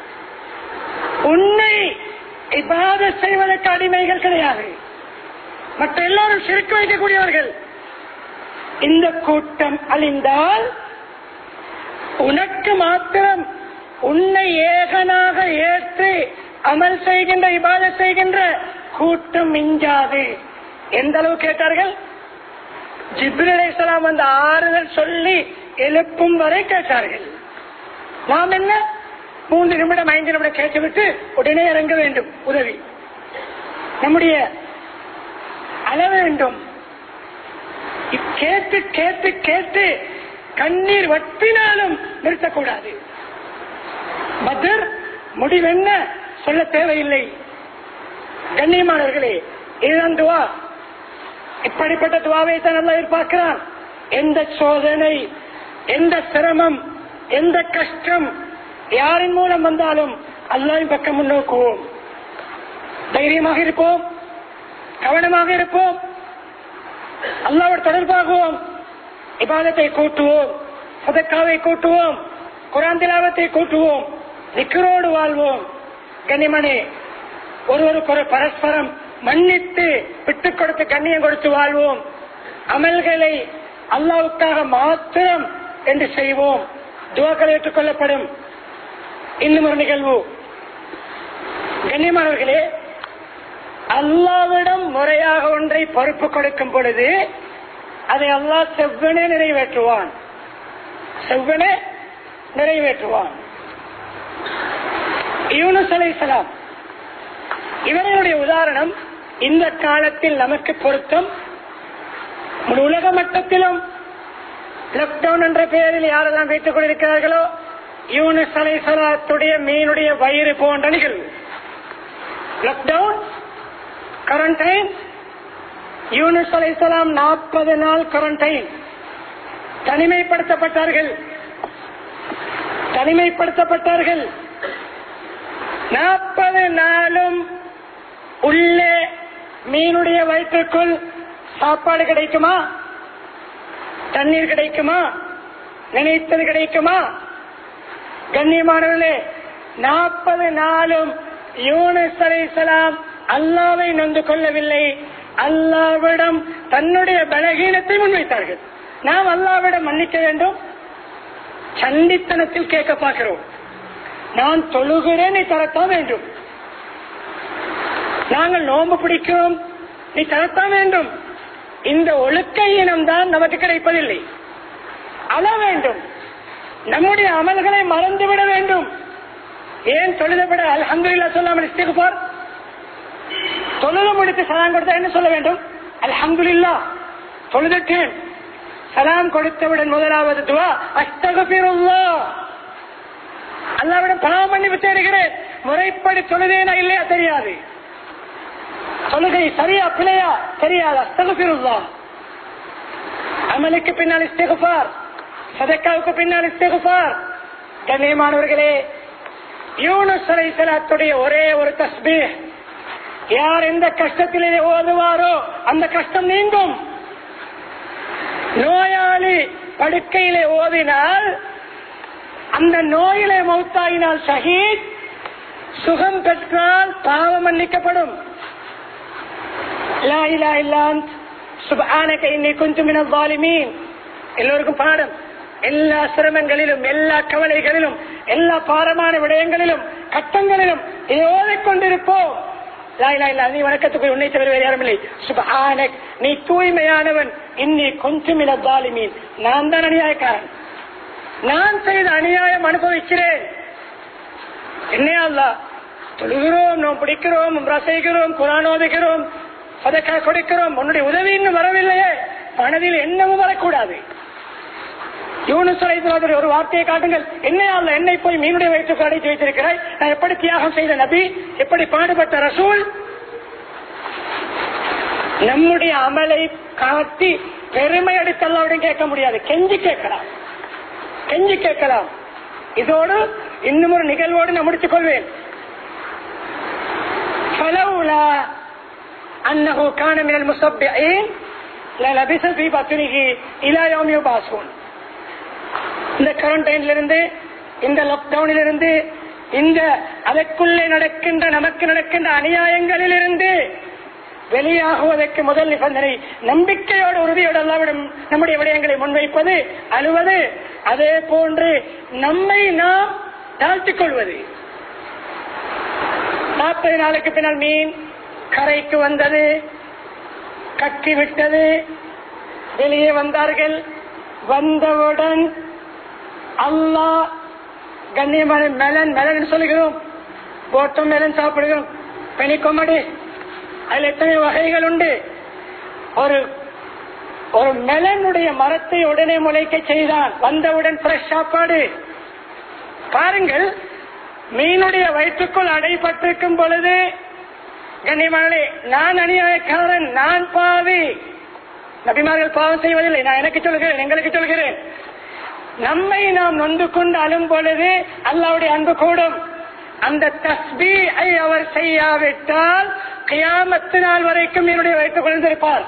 உன்னை இபாத செய்வதற்கு அடிமைகள் கிடையாது மற்ற எல்லாரும் சிரிக்க வைக்கக்கூடியவர்கள் இந்த கூட்டம் அழிந்தால் உனக்கு மாத்திரம் உன்னை ஏகனாக ஏற்று அமல் செய்கின்ற இபாத செய்கின்ற கூட்டம் மிஞ்சாது எந்த அளவு கேட்டார்கள் ஜிப்ரலாம் அந்த ஆறுதல் சொல்லி எழுப்பும் வரை கேட்டார்கள் நாம் என்ன மூன்று நிமிடம் ஐந்து நிமிடம் கேட்டுவிட்டு உடனே இறங்க வேண்டும் உதவி நம்முடைய அள வேண்டும் கேட்டு கேட்டு கேட்டு கண்ணீர் வட்டினாலும் நிறுத்தக்கூடாது பதர் முடிவென்ன சொல்ல தேவையில்லை கண்ணியமானவர்களே இதுதான் துவா இப்படிப்பட்ட துவாவை தான் நல்லா எதிர்பார்க்கிறான் எந்த சோதனை எந்த சிரமம் எந்த கஷ்டம் யாரின் மூலம் வந்தாலும் அல்லாவின் பக்கம் முன்னோக்குவோம் தைரியமாக இருப்போம் கவனமாக இருப்போம் அல்லாவோட தொடர்பாகுவோம் இபாதத்தை கூட்டுவோம் சதக்காவை கூட்டுவோம் குரான் திலாவத்தை கூட்டுவோம் நிக்கரோடு வாழ்வோம் கனிமணி ஒருவருக்கு ஒரு பரஸ்பரம் மன்னித்து விட்டுக் கொடுத்து கண்ணியம் கொடுத்து வாழ்வோம் அமல்களை அல்லாவுக்காக மாத்திரம் என்று செய்வோம் துவாக்கள் ஏற்றுக்கொள்ளப்படும் இன்னும் ஒரு நிகழ்வு கண்ணியமானவர்களே அல்லாவிடம் முறையாக ஒன்றை பொறுப்பு கொடுக்கும் பொழுது அதை அல்லாஹ் செவ்வனே நிறைவேற்றுவான் செவ்வனே நிறைவேற்றுவான் யூனுஸ் அலைஹிஸ்ஸலாம் இவர்களுடைய உதாரணம் இந்த காலத்தில் நமக்கு பொருத்தம் முழு உலக மட்டத்திலும் லாக்டவுன் என்ற பெயரில் யாரெல்லாம் வைத்துக் கொண்டிருக்கிறார்களோ யூனிஸ் அலைஹிஸ்ஸலாத்துடைய மீனுடைய வயிறு போன்ற நிகழ்வு லாக்டவுன் குவாரண்டைன் யூனிஸ் அலைஹிஸ்ஸலாம் நாற்பது நாள் குவாரண்டைன் தனிமைப்படுத்தப்பட்டார்கள் தனிமைப்படுத்தப்பட்டார்கள் நாற்பது நாளும் உள்ளே மீனுடைய வயிற்றுக்குள் சாப்பாடு கிடைக்குமா தண்ணீர் கிடைக்குமா நினைத்தது கிடைக்குமா கண்ணியமானவர்களே நாற்பது நாளும் யூனிஸ் அலைஹிஸ்ஸலாம் அல்லாவை நொந்து கொள்ளவில்லை அல்லாவிடம் தன்னுடைய பலகீனத்தை முன்வைத்தார்கள் நாம் அல்லாவிடம் மன்னிக்க வேண்டும் சண்டித்தனத்தில் கேட்க பார்க்கிறோம் நான் தொழுகிறேன் நீ தரத்தான் வேண்டும் நாங்கள் நோன்பு பிடிக்கிறோம் நீ தரத்தான் வேண்டும் இந்த ஒழுக்க இனம்தான் நமக்கு கிடைப்பதில்லை அழ வேண்டும் நம்முடைய அமல்களை மறந்துவிட வேண்டும் ஏன் தொழுதப்பட அல்ஹம்துலில்லாஹ் சொல்லாமல் இஸ்திகுபார் தொழுது முடித்து சலாம் கொடுத்தா என்ன சொல்ல வேண்டும் அல்ஹம்துலில்லாஹ் தொழுதட்டேன் சலாம் கொடுத்தவுடன் முதலாவது துவா அஸ்தகபிருல்லாஹ் அல்லாவிடம் பாவ மன்னிப்பு தேடுகிறேன் முறைப்படி தொழுதேனா இல்லையா தெரியாது தொழுகை சரியா பிழையா தெரியாது அஸ்தகபிருல்லாஹ் அமலுக்கு பின்னால் இஸ்திகுபார் சதக்காவுக்கு பின்னால் இஸ்திகுபார் கண்ணியமானவர்களே யூனுஸ் அலைஹிஸ்ஸலாத்துடைய ஒரே ஒரு தஸ்பீஹ் யார் எந்த கஷ்டத்திலே ஓதுவாரோ அந்த கஷ்டம் நீங்கும் நோயாளி படுக்கையிலே ஓதினால் அந்த நோயிலே மௌத்தாயினால் ஷஹீத் சுகம் பெற்றால் பாவம் மன்னிக்கப்படும் லா இலா இல்லா அன்த் சுப்ஹானக இன்னி குன்து மினல் ஸாலிமீன் எல்லோருக்கும் பாடம் எல்லா சிரமங்களிலும் எல்லா கவலைகளிலும் எல்லா பாரமான விடயங்களிலும் கட்டங்களிலும் இதை ஓதிக்கொண்டிருப்போம் லா இலா இல்லா நீ வணக்கத்துக்கு உன்னை தவிர வேறு யாரும் இல்லை சுப்ஹானக் நீ தூய்மையானவன் இன்னி குன்து மினல் ஸாலிமீன் நான் தான் அநியாயக்காரன் நான் செய்த அநியாயம் அனுபவிக்கிறேன் என்னையா அல்லா தொழுகிறோம் நாம் பிடிக்கிறோம் ரசிக்கிறோம் குரான் ஓதுகிறோம் சதக்கா கொடுக்கிறோம் உன்னுடைய உதவி இன்னும் வரவில்லையே மனதில் என்னவும் வரக்கூடாது யூனுஸ் அலைஹிஸ்ஸலாத்துடைய ஒரு வார்த்தையை காட்டுங்கள் என்ன அல்ல என்னை போய் மீனுடைய வயிற்றுக்கு அடைத்து வைத்திருக்கிறாய் நான் எப்படி தியாகம் செய்த நபி எப்படி பாடுபட்ட ரசூல் நம்முடைய அமலை காட்டி பெருமை அடித்து அல்லாவிடம் கேட்க முடியாது கெஞ்சி கேட்கலாம் கெஞ்சி கேட்கலாம் இதோடு இன்னும் ஒரு நிகழ்வோடு நான் முடித்துக் கொள்வேன் فلولا أنه كان من المصبعين للبث في بطنه إلى يوم يبعثون இந்த குவாரண்டைன்ல இருந்து இந்த லாக்டவுனில் இருந்து இந்த அதற்குள்ளே நடக்கின்ற நமக்கு நடக்கின்ற அநியாயங்களில் இருந்து வெளியாகுவதற்கு முதல் நிபந்தனை நம்பிக்கையோடு உறுதியோடு அல்லாவிடம் நம்முடைய விடயங்களை முன்வைப்பது அழுவது அதே போன்று நம்மை நாம் தாழ்த்திக் கொள்வது நாற்பது நாளுக்கு பின்னால் மீன் கரைக்கு வந்தது கட்டி விட்டது வெளியே வந்தார்கள் வந்தவுடன் அல்லாஹ் கண்ணியமான மெலன் மெலன் சொல்லுகிறோம் போட்டம் மெலன் சாப்பிடுகிறோம் பெனிக்கொமடி அதில் எத்தனை வகைகள் உண்டு ஒரு ஒரு மெலனுடைய மரத்தை உடனே முளைக்க செய்தான் வந்தவுடன் ஃப்ரெஷ் சாப்பாடு பாருங்கள் மீனுடைய வயிற்றுக்குள் அடைபட்டிருக்கும் பொழுது கண்ணியமானே நான் அநியாயக்காரன் நான் பாவி நபிமார்கள் பாவம் செய்வதில்லை நான் எனக்கு சொல்கிறேன் எங்களுக்கு சொல்கிறேன் நம்மை நாம் நொந்து கொண்டு அழும் பொழுது அல்லாவுடைய அன்பு கூடும் அந்த தஸ்பீஐ அவர் செய்யாவிட்டால் கியாமத்து நாள் வரைக்கும் என்னுடைய வைத்துக் கொண்டிருப்பார்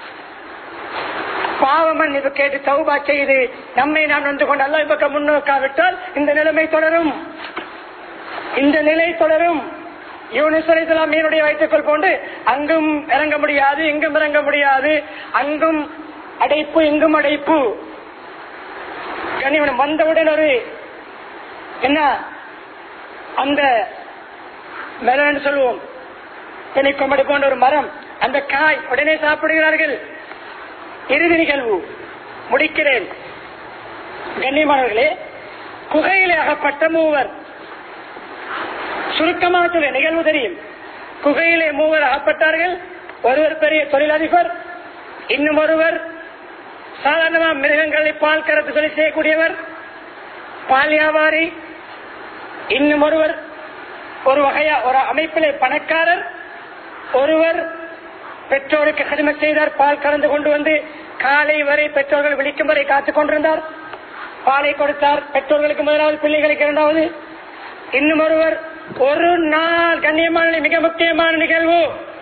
பாவ மன்னிப்பு கேட்டு தௌபா செய்து நம்மை நாம் நொந்து கொண்டு அல்லா பக்கம் முன்னோக்காவிட்டால் இந்த நிலைமை தொடரும் இந்த நிலை தொடரும் யூனிசலாம் மீனுடைய வைத்துக்கொள் போன்று அங்கும் இறங்க முடியாது இங்கும் இறங்க முடியாது அங்கும் அடைப்பு இங்கும் அடைப்பு கனிவனம் வந்தவுடன் ஒரு என்ன அந்த மெலன் சொல்லுவோம் கொம்படி போன்ற ஒரு மரம் அந்த காய் உடனே சாப்பிடுகிறார்கள் இறுதி நிகழ்வு முடிக்கிறேன் கண்ணியமானவர்களே குகையிலே அகப்பட்ட மூவர் சுருக்கமாக சொல்ல நிகழ்வு தெரியும் குகையிலே மூவர் அகப்பட்டார்கள் ஒருவர் பெரிய தொழிலதிபர் இன்னும் ஒருவர் சாதாரணமா மிருகங்களை பால் கறத்து சொல்லி செய்யக்கூடியவர் பால் வியாபாரி இன்னும் ஒருவர் ஒரு வகையா ஒரு அமைப்பிலே பணக்காரர் ஒருவர் பெற்றோருக்கு கடிமை செய்தார் பால் கறந்து கொண்டு வந்து காலை வரை பெற்றோர்கள் விழிக்கும் வரை காத்துக் கொண்டிருந்தார் பாலை கொடுத்தார் பெற்றோர்களுக்கு முதலாவது பிள்ளைகளுக்கு இரண்டாவது இன்னும் ஒருவர் ஒரு நாள் கண்ணியமான மிக முக்கியமான நிகழ்வு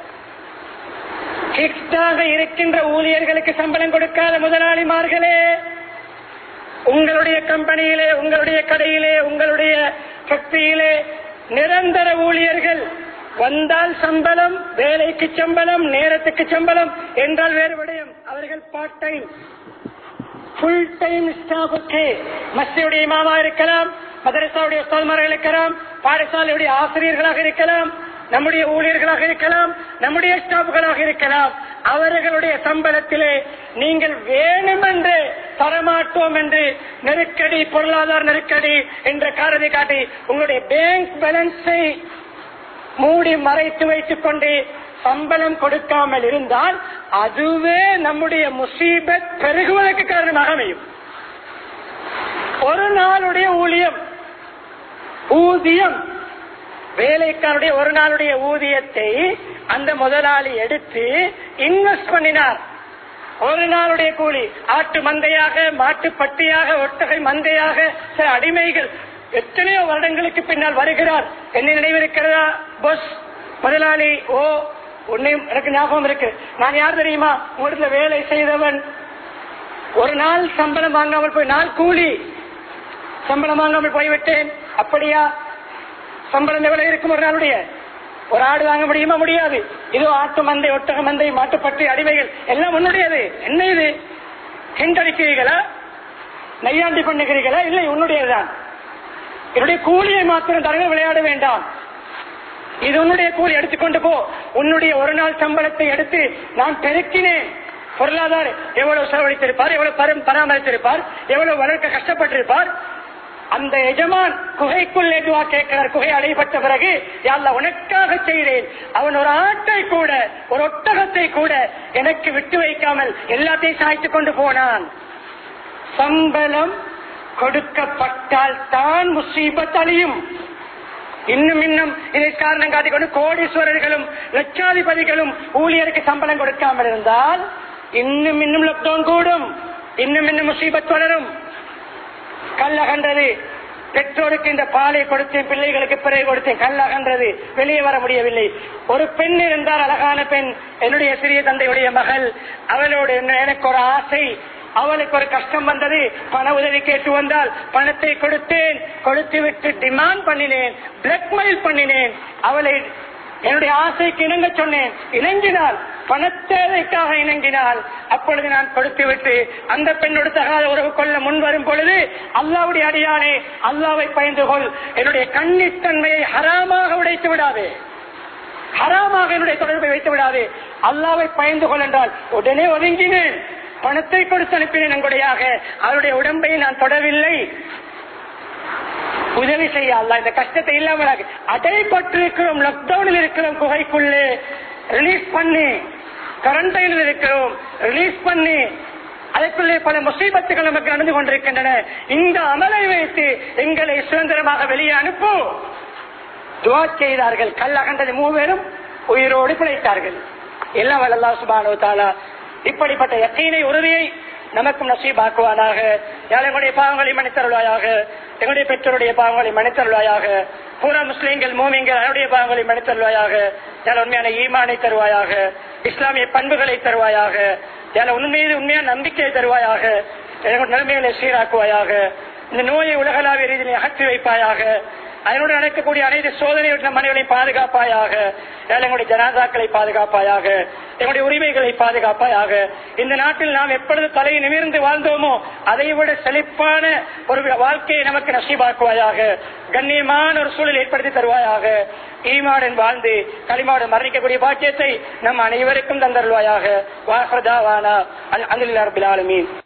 கிஃப்டாக இருக்கின்ற ஊழியர்களுக்கு சம்பளம் கொடுக்காத முதலாளிமார்களே உங்களுடைய கம்பெனியிலே உங்களுடைய கடையிலே உங்களுடைய ஃபேக்டரியிலே நிரந்தர ஊழியர்கள் வந்தால் சம்பளம் வேலைக்கு சம்பளம் நேரத்துக்கு சம்பளம் என்றால் வேறு விடயம் அவர்கள் பார்ட் டைம் ஃபுல் டைம் ஸ்டாஃபுக்கு மஸ்தியுடைய இமாமா இருக்கலாம் மதரசாவுடைய உஸ்தாத்மார்கள் இருக்கலாம் பாடசாலையுடைய ஆசிரியர்களாக இருக்கலாம் நம்முடைய ஊழியர்களாக இருக்கலாம் நம்முடைய ஸ்டாஃப்களாக இருக்கலாம் அவர்களுடைய சம்பளத்திலே நீங்கள் வேணுமென்று தரமாட்டோம் என்று நெருக்கடி பொருளாதார நெருக்கடி என்ற காரணத்தை காட்டி உங்களுடைய பேங்க் பேலன்ஸை மூடி மறைத்து வைத்துக் கொண்டு சம்பளம் கொடுக்காமல் இருந்தால் அதுவே நம்முடைய முசீபத் பெருகுவதற்கு காரணமாக அமையும் ஒரு நாளுடைய ஊழியம் ஊதியம் வேலைக்காரருடைய ஒரு நாளுடைய ஊதியத்தை அந்த முதலாளி எடுத்து இன்வெஸ்ட் பண்ணினார் ஒரு நாளுடைய கூலி ஆட்டு மந்தையாக மாட்டு பட்டியாக ஒட்டகை மந்தையாக சில அடிமைகள் எத்தனையோ வருடங்களுக்கு பின்னால் வருகிறார் என்ன நினைவிருக்கிறதா பஸ் முதலாளி ஓ உன்னையும் எனக்கு ஞாபகம் இருக்கு நான் யார் தெரியுமா உங்களிடத்துல வேலை செய்தவன் ஒரு நாள் சம்பளம் வாங்காமல் போய் நாள் கூலி சம்பளம் வாங்காமல் போய்விட்டேன் அப்படியா சம்பளம் எவ்வளவு இருக்கும் ஒரு நாளுடைய ஒரு ஆடு வாங்க முடியுமா முடியாது இதோ ஆட்டு மந்தை ஒட்டக மந்தை மாட்டுப்பட்டு அடிமைகள் எல்லாம் உன்னுடையது என்ன இது ஹிண்டடிக்கிறீர்களா நையாண்டி பண்ணுகிறீர்களா இல்லை உன்னுடையதுதான் என்னுடைய கூலியை மாத்திரம் தரங்க விளையாட வேண்டாம் இது உன்னுடைய கூலி எடுத்துக்கொண்டு போ உன்னுடைய ஒரு நாள் சம்பளத்தை எடுத்து நான் பெருக்கினேன் பொருளாதார எவ்வளவு செலவழித்திருப்பார் எவ்வளவு பரம் பராமரித்திருப்பார் எவ்வளவு வளர்க்க கஷ்டப்பட்டிருப்பார் அந்த எஜமான் குகைக்குள் எதுவா கேட்கிறார் குகை அடைபட்ட பிறகு யாழ்ல உனக்காக செய்தேன் அவன் ஒரு ஆட்டை கூட ஒரு ஒட்டகத்தை கூட எனக்கு விட்டு வைக்காமல் எல்லாத்தையும் சாய்த்து கொண்டு போனான் சம்பளம் கொடுக்கப்பட்டால் தான் முசீபத் அழியும் இன்னும் இன்னும் இதை காரணம் காட்டிக்கொண்டு கோடீஸ்வரர்களும் லட்சாதிபதிகளும் ஊழியருக்கு சம்பளம் கொடுக்காமல் இருந்தால் இன்னும் இன்னும் லாக்டவுன் கூடும் இன்னும் இன்னும் முசீபத் தொடரும் கல்லகன்றது பெற்றோருக்கு இந்த பாலை கொடுத்தேன் பிள்ளைகளுக்கு பிறகு கொடுத்தேன் கல்லகன்றது வெளியே வர முடியவில்லை ஒரு பெண் இருந்தால் அழகான பெண் என்னுடைய சிறிய தந்தையுடைய மகள் அவளோடு என்ன- எனக்கு ஒரு ஆசை அவளுக்கு ஒரு கஷ்டம் வந்தது பண உதவி கேட்டு வந்தால் பணத்தை கொடுத்தேன் கொடுத்து விட்டு டிமாண்ட் பண்ணினேன் பிளாக்மெயில் பண்ணினேன் அவளை என்னுடைய ஆசைக்கு இணங்க சொன்னேன் இணங்கினால் பணத்தேவைக்காக இணங்கினால் அப்பொழுது நான் கொடுத்து விட்டு அந்த பெண்ணோடு தகாத உறவு கொள்ள முன் வரும் பொழுது அல்லாவுடைய அடியானே அல்லாவை பயந்து கொள் என்னுடைய கண்ணித்தன்மையை ஹராமாக உடைத்து விடாதே ஹராமாக என்னுடைய தொடர்பை வைத்து விடாதே அல்லாவை பயந்து கொள் என்றால் உடனே ஒதுங்கினேன் பணத்தை கொடுத்து அனுப்பினேன் நன்கொடையாக அவருடைய உடம்பை நான் தொடவில்லை உதவி செய்ய அல்ல இந்த கஷ்டத்தை இல்லாமல் அடைப்பட்டு இருக்கிறோம் லாக்டவுனில் இருக்கிறோம் குகைக்குள்ளே ரிலீஸ் பண்ணி கரண்டையில் இருக்கிறோம் ரிலீஸ் பண்ணி அதற்குள்ளே பல முசீபத்துகள் நமக்கு நடந்து கொண்டிருக்கின்றன இந்த அமலை வைத்து எங்களை சுதந்திரமாக வெளியே அனுப்பு துவா செய்தார்கள் கல் அகண்டது மூவரும் உயிரோடு பிழைத்தார்கள் எல்லாம் வல்லல்லா சுபானோ தாலா இப்படிப்பட்ட யக்கீனை உறுதியை நமக்கும் நசீபாக்குவானாக யாழ் எங்களுடைய பாவங்களை மன்னித்தருள்வாயாக எங்களுடைய பெற்றோருடைய பாவங்களை மன்னித்தருள்வாயாக பூரா முஸ்லீம்கள் மூமிங்கள் அவருடைய பாவங்களை மன்னித்தருள்வாயாக யாழ் உண்மையான ஈமானை தருவாயாக இஸ்லாமிய பண்புகளை தருவாயாக யாழ் உன் மீது உண்மையான நம்பிக்கையை தருவாயாக எங்களுடைய நிலைமைகளை சீராக்குவாயாக இந்த நோயை உலகளாவிய ரீதியில் அகற்றி வைப்பாயாக அதனுடன் நடக்கக்கூடிய அனைத்து சோதனையுடைய மனிதர்களை பாதுகாப்பாயாக எங்களுடைய ஜனாதாக்களை பாதுகாப்பாயாக எங்களுடைய உரிமைகளை பாதுகாப்பாயாக இந்த நாட்டில் நாம் எப்பொழுது தலையை நிமிர்ந்து வாழ்ந்தோமோ அதை விட செழிப்பான ஒரு வாழ்க்கையை நமக்கு நசீபாக்குவாயாக கண்ணியமான ஒரு சூழல் ஏற்படுத்தி தருவாயாக ஈமாடன் வாழ்ந்து களிமாடன் மரணிக்கக்கூடிய பாக்கியத்தை நம் அனைவருக்கும் தந்தருவாயாக வாஹர்தாவானா அல் அந்தில் அரபில் ஆலமீன்